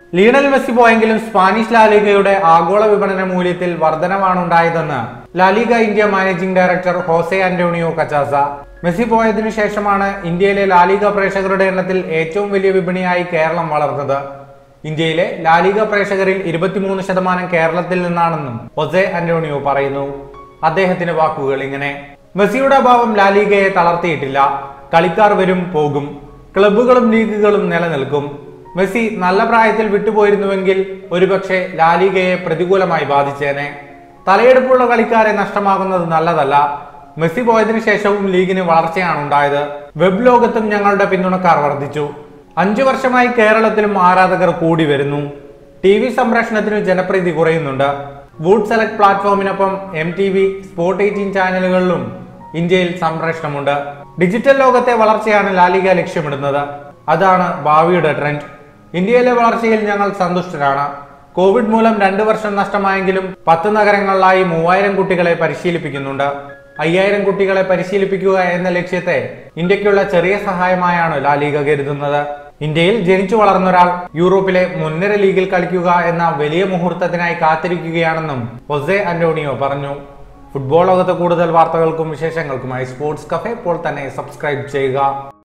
Lionel Messi പോയെങ്കിലും Spanish ലാലിഗയുടെ ആഗോള വിപണന മൂല്യത്തിൽ വർധനവാണ് ഉണ്ടായതെന്ന് LaLiga India managing director Jose Antonio Cachaza Messi പോയതിനു ശേഷമാണ് ഇന്ത്യയിലെ ലാലിഗ പ്രേക്ഷകരുടെ എണ്ണത്തിൽ ഏറ്റവും വലിയ വിപണിയായി കേരളം വളർന്നത് ഇന്ത്യയിലെ ലാലിഗ പ്രേക്ഷകരിൽ ഇരുപത്തിമൂന്ന് ശതമാനം കേരളത്തിൽ നിന്നാണെന്നും ഹൊസെ അന്റോണിയോ പറയുന്നു അദ്ദേഹത്തിന്റെ വാക്കുകൾ ഇങ്ങനെ മെസ്സിയുടെ അഭാവം ലാലിഗയെ തളർത്തിയിട്ടില്ല കളിക്കാർ വരും പോകും ക്ലബ്ബുകളും ലീഗുകളും നിലനിൽക്കും മെസ്സി നല്ല പ്രായത്തിൽ വിട്ടുപോയിരുന്നുവെങ്കിൽ ഒരുപക്ഷെ ലാലിഗയെ പ്രതികൂലമായി ബാധിച്ചേനെ തലയെടുപ്പുള്ള കളിക്കാരെ നഷ്ടമാകുന്നത് നല്ലതല്ല മെസ്സി പോയതിനു ശേഷവും ലീഗിന് വളർച്ചയാണ് ഉണ്ടായത് വെബ് ലോകത്തും ഞങ്ങളുടെ പിന്തുണക്കാർ വർദ്ധിച്ചു അഞ്ചു വർഷമായി കേരളത്തിലും ആരാധകർ കൂടി വരുന്നു ടി വി സംപ്രേഷണത്തിന് ജനപ്രീതി കുറയുന്നുണ്ട് വുഡ് സെലക്ട് പ്ലാറ്റ്ഫോമിനൊപ്പം M T V sport eighteen ചാനലുകളിലും ഇന്ത്യയിൽ സംപ്രേഷണമുണ്ട് ഡിജിറ്റൽ ലോകത്തെ വളർച്ചയാണ് ലാലിക ലക്ഷ്യമിടുന്നത് അതാണ് ഭാവിയുടെ ട്രെൻഡ് ഇന്ത്യയിലെ വളർച്ചയിൽ ഞങ്ങൾ സന്തുഷ്ടരാണ് കോവിഡ് മൂലം രണ്ടു വർഷം നഷ്ടമായെങ്കിലും പത്ത് നഗരങ്ങളിലായി മൂവായിരം കുട്ടികളെ പരിശീലിപ്പിക്കുന്നുണ്ട് അയ്യായിരം കുട്ടികളെ പരിശീലിപ്പിക്കുക എന്ന ലക്ഷ്യത്തെ ഇന്ത്യക്കുള്ള ചെറിയ സഹായമായാണ് ലാലിക കരുതുന്നത് ഇന്ത്യയിൽ ജനിച്ചു വളർന്ന ഒരാൾ യൂറോപ്പിലെ മുൻനിര ലീഗിൽ കളിക്കുക എന്ന വലിയ മുഹൂർത്തത്തിനായി കാത്തിരിക്കുകയാണെന്നും ഹൊസെ അന്റോണിയോ പറഞ്ഞു ഫുട്ബോൾ ലോകത്തെ കൂടുതൽ വാർത്തകൾക്കും വിശേഷങ്ങൾക്കുമായി സ്പോർട്സ് കഫേ ഇപ്പോൾ തന്നെ സബ്സ്ക്രൈബ് ചെയ്യുക